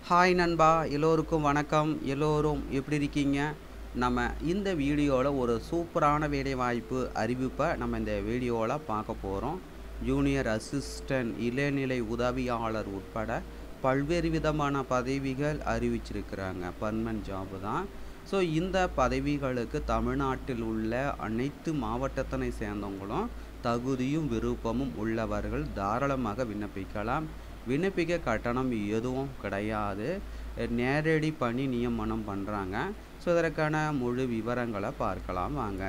hi நண்பா எல்லோருக்கும் வணக்கம் எல்லோரும் எப்படி இருக்கீங்க நம்ம இந்த வீடியோவில் ஒரு சூப்பரான வேலை வாய்ப்பு அறிவிப்பை நம்ம இந்த வீடியோவில் பார்க்க போகிறோம் ஜூனியர் அசிஸ்டன்ட் இளநிலை உதவியாளர் உட்பட பல்வேறு விதமான பதவிகள் அறிவிச்சிருக்கிறாங்க பர்மனன்ட் ஜாபு தான் ஸோ இந்த பதவிகளுக்கு தமிழ்நாட்டில் உள்ள அனைத்து மாவட்டத்தினை சேர்ந்தவங்களும் தகுதியும் விருப்பமும் உள்ளவர்கள் தாராளமாக விண்ணப்பிக்கலாம் விண்ணப்பிக்க கட்டணம் எதுவும் கிடையாது நேரடி பணி நியமனம் பண்ணுறாங்க ஸோ இதற்கான முழு விவரங்களை பார்க்கலாம் வாங்க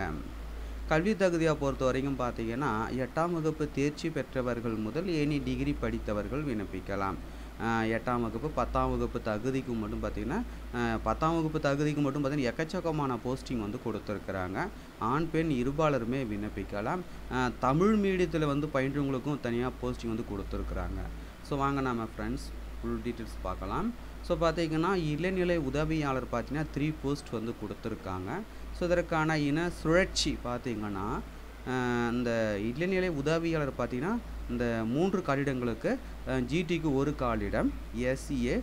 கல்வி தகுதியை பொறுத்த வரைக்கும் பார்த்தீங்கன்னா எட்டாம் வகுப்பு தேர்ச்சி பெற்றவர்கள் முதல் எனி டிகிரி படித்தவர்கள் விண்ணப்பிக்கலாம் ஆஹ் எட்டாம் வகுப்பு பத்தாம் வகுப்பு தகுதிக்கு மட்டும் பார்த்திங்கன்னா ஆஹ் பத்தாம் வகுப்பு தகுதிக்கு மட்டும் பார்த்திங்கன்னா எக்கச்சக்கமான போஸ்டிங் வந்து கொடுத்துருக்குறாங்க ஆண் பெண் இருபாலருமே விண்ணப்பிக்கலாம் ஆஹ் தமிழ் மீடியத்தில் வந்து பயின்றவங்களுக்கும் தனியாக போஸ்டிங் வந்து கொடுத்துருக்குறாங்க ஸோ வாங்க நம்ம ஃப்ரெண்ட்ஸ் ஃபுல் டீட்டெயில்ஸ் பார்க்கலாம் ஸோ பார்த்தீங்கன்னா இளநிலை உதவியாளர் பார்த்தீங்கன்னா த்ரீ போஸ்ட் வந்து கொடுத்துருக்காங்க ஸோ இதற்கான இன சுழற்சி பார்த்தீங்கன்னா ஆஹ் இந்த இளநிலை உதவியாளர் பார்த்தீங்கன்னா இந்த மூன்று காலிடங்களுக்கு ஜிடிக்கு ஒரு காலிடம் எஸ்சிஏ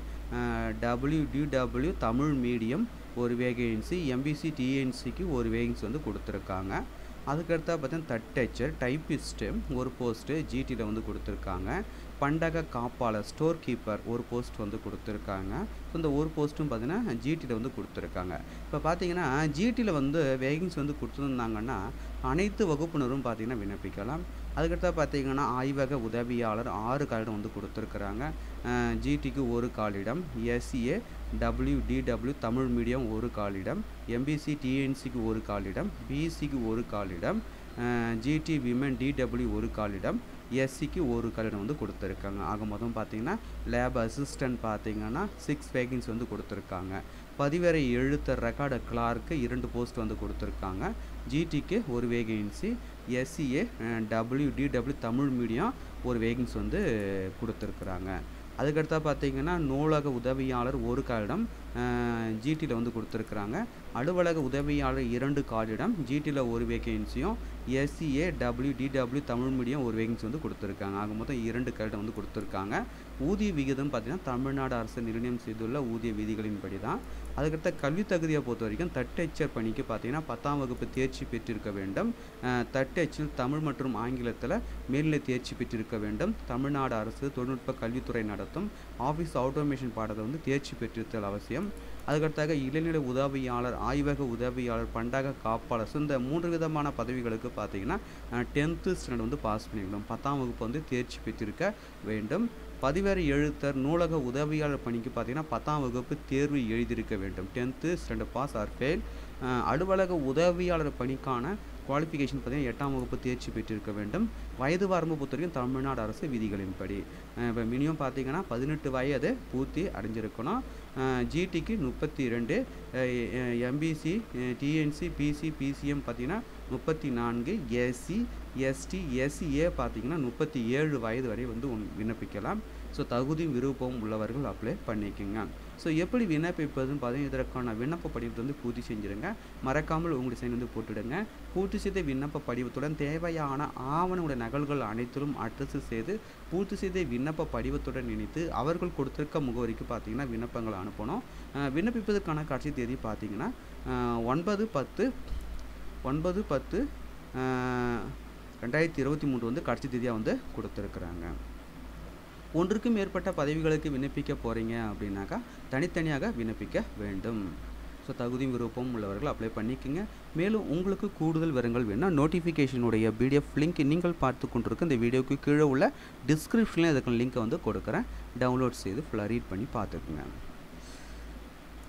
டபிள்யூடிடபிள்யூ தமிழ் மீடியம் ஒரு வேகன்சி எம்பிசி டிஎன்சிக்கு ஒரு வேகன்சி வந்து கொடுத்துருக்காங்க அதுக்கடுத்தா பார்த்தீங்கன்னா தட்டச்சர் டைப்பிஸ்ட்டு ஒரு போஸ்ட்டு ஜிடியில் வந்து கொடுத்துருக்காங்க பண்டக காப்பாளர் ஸ்டோர் கீப்பர் ஒரு போஸ்ட் வந்து கொடுத்துருக்காங்க ஸோ இந்த ஒரு போஸ்ட்டும் பார்த்தீங்கன்னா ஜிடியில் வந்து கொடுத்துருக்காங்க இப்போ பார்த்தீங்கன்னா ஜிடியில் வந்து வேகன்சி வந்து கொடுத்துருந்தாங்கன்னா அனைத்து வகுப்பினரும் பார்த்தீங்கன்னா விண்ணப்பிக்கலாம் அதுக்கடுத்தா பார்த்தீங்கன்னா ஆய்வக உதவியாளர் ஆறு காலிடம் வந்து கொடுத்துருக்குறாங்க ஜிடிக்கு ஒரு காலிடம் எஸ்சிஏ டபிள்யூடிடபிள்யூ தமிழ் மீடியம் ஒரு காலிடம் எம்பிசி டிஎன்சிக்கு ஒரு காலிடம் பிசிக்கு ஒரு காலிடம் ஜிடி விமன் டிடபிள்யூ ஒரு காலிடம் எஸ்சிக்கு ஒரு காலிடம் வந்து கொடுத்துருக்காங்க ஆக மொத்தம் பார்த்தீங்கன்னா லேப் அசிஸ்டன்ட் பார்த்தீங்கன்னா சிக்ஸ் வேகன்சி வந்து கொடுத்துருக்காங்க பதிவரை எழுத்தர் ரெக்கார்டு கிளார்க்கு இரண்டு போஸ்ட் வந்து கொடுத்துருக்காங்க ஜிடிக்கு ஒரு vacancy SCA W DW Tamil medium ஒரு வேகன்சி வந்து கொடுத்துருக்குறாங்க அதுக்கடுத்தா பார்த்தீங்கன்னா நூலக உதவியாளர் ஒரு காலிடம் ஜிடியில் வந்து கொடுத்துருக்குறாங்க அலுவலக உதவியாளர் இரண்டு காலிடம் ஜிடியில் ஒரு வேகன்சியும் SCA W DW Tamil medium ஒரு வேகன்சி வந்து கொடுத்துருக்காங்க ஆக மொத்தம் இரண்டு காலிடம் வந்து கொடுத்துருக்காங்க ஊதிய விகிதம் பார்த்தீங்கன்னா தமிழ்நாடு அரசு நிர்ணயம் செய்துள்ள ஊதிய விதிகளின்படி தான் அதுக்கடுத்த கல்வி தகுதியை பொறுத்த வரைக்கும் தட்டச்சர் பணிக்கு பார்த்தீங்கன்னா பத்தாம் வகுப்பு தேர்ச்சி பெற்றிருக்க வேண்டும் தட்டச்சில் தமிழ் மற்றும் ஆங்கிலத்தில் மேல்நிலை தேர்ச்சி பெற்றிருக்க வேண்டும் தமிழ்நாடு அரசு தொழில்நுட்ப கல்வித்துறை நடத்தும் ஆஃபீஸ் ஆட்டோமேஷன் பாடத்தை வந்து தேர்ச்சி பெற்றிருத்தல் அவசியம் அதுக்கடுத்தாக இளநிலை உதவியாளர் ஆய்வக உதவியாளர் பண்டக காப்பாளர் ஸோ இந்த மூன்று விதமான பதவிகளுக்கு பார்த்தீங்கன்னா டென்த்து ஸ்டாண்டர்ட் வந்து பாஸ் பண்ணிக்கணும் பத்தாம் வகுப்பு வந்து தேர்ச்சி பெற்றிருக்க வேண்டும் பதிவேறு எழுத்தர் நூலக உதவியாளர் பணிக்கு பார்த்தீங்கன்னா பத்தாம் வகுப்பு தேர்வு எழுதியிருக்க வேண்டும் tenth standard pass or fail அலுவலக உதவியாளர் பணிக்கான குவாலிஃபிகேஷன் பார்த்தீங்கன்னா எட்டாம் வகுப்பு தேர்ச்சி பெற்றிருக்க வேண்டும் வயது வரம்பு பொறுத்த வரைக்கும் தமிழ்நாடு அரசு விதிகளின்படி இப்போ மினிமம் பார்த்தீங்கன்னா பதினெட்டு வயது பூர்த்தி அடைஞ்சிருக்கணும் ஜிடிக்கு முப்பத்தி ரெண்டு எம்பிசி டிஎன்சி பிசி பிசிஎம் பார்த்தீங்கன்னா முப்பத்தி நான்கு எஸ்சி எஸ்டி எஸ்சிஏ பார்த்தீங்கன்னா முப்பத்தி ஏழு வயது வரை வந்து விண்ணப்பிக்கலாம் ஸோ தகுதியும் விருப்பமும் உள்ளவர்கள் அப்ளை பண்ணிக்கோங்க ஸோ எப்படி விண்ணப்பிப்பதுன்னு பார்த்தீங்கன்னா இதற்கான விண்ணப்ப படிவத்தை வந்து பூர்த்தி செஞ்சுருங்க மறக்காமல் உங்களுடைய சைன் வந்து போட்டுடுங்க பூர்த்தி செய்த விண்ணப்ப படிவத்துடன் தேவையான ஆவணங்களுடைய நகல்கள் அனைத்திலும் அட்ரஸ் செய்து பூர்த்தி செய்த விண்ணப்ப படிவத்துடன் இணைத்து அவர்கள் கொடுத்திருக்க முகவரிக்கு பார்த்தீங்கன்னா விண்ணப்பங்களை அனுப்பணும் விண்ணப்பிப்பதற்கான கடைசி தேதி பார்த்தீங்கன்னா ஒன்பது பத்து ஒன்பது பத்து ரெண்டாயிரத்தி இருபத்தி மூன்று வந்து கடைசி தேதியாக வந்து கொடுத்துருக்குறாங்க ஒன்றுக்கும் மேற்பட்ட பதவிகளுக்கு விண்ணப்பிக்க போகிறீங்க அப்படின்னாக்கா தனித்தனியாக விண்ணப்பிக்க வேண்டும் ஸோ தகுதியும் விருப்பம் உள்ளவர்கள் அப்ளை பண்ணிக்கோங்க மேலும் உங்களுக்கு கூடுதல் விவரங்கள் வேணால் நோட்டிஃபிகேஷனுடைய பிடிஎஃப் லிங்க் நீங்கள் பார்த்து கொண்டிருக்க இந்த வீடியோக்கு கீழே உள்ள டிஸ்கிரிப்ஷனில் இதுக்கான லிங்க்கை வந்து கொடுக்குறேன் டவுன்லோட் செய்து ஃபுல்லாக ரீட் பண்ணி பார்த்துக்குங்க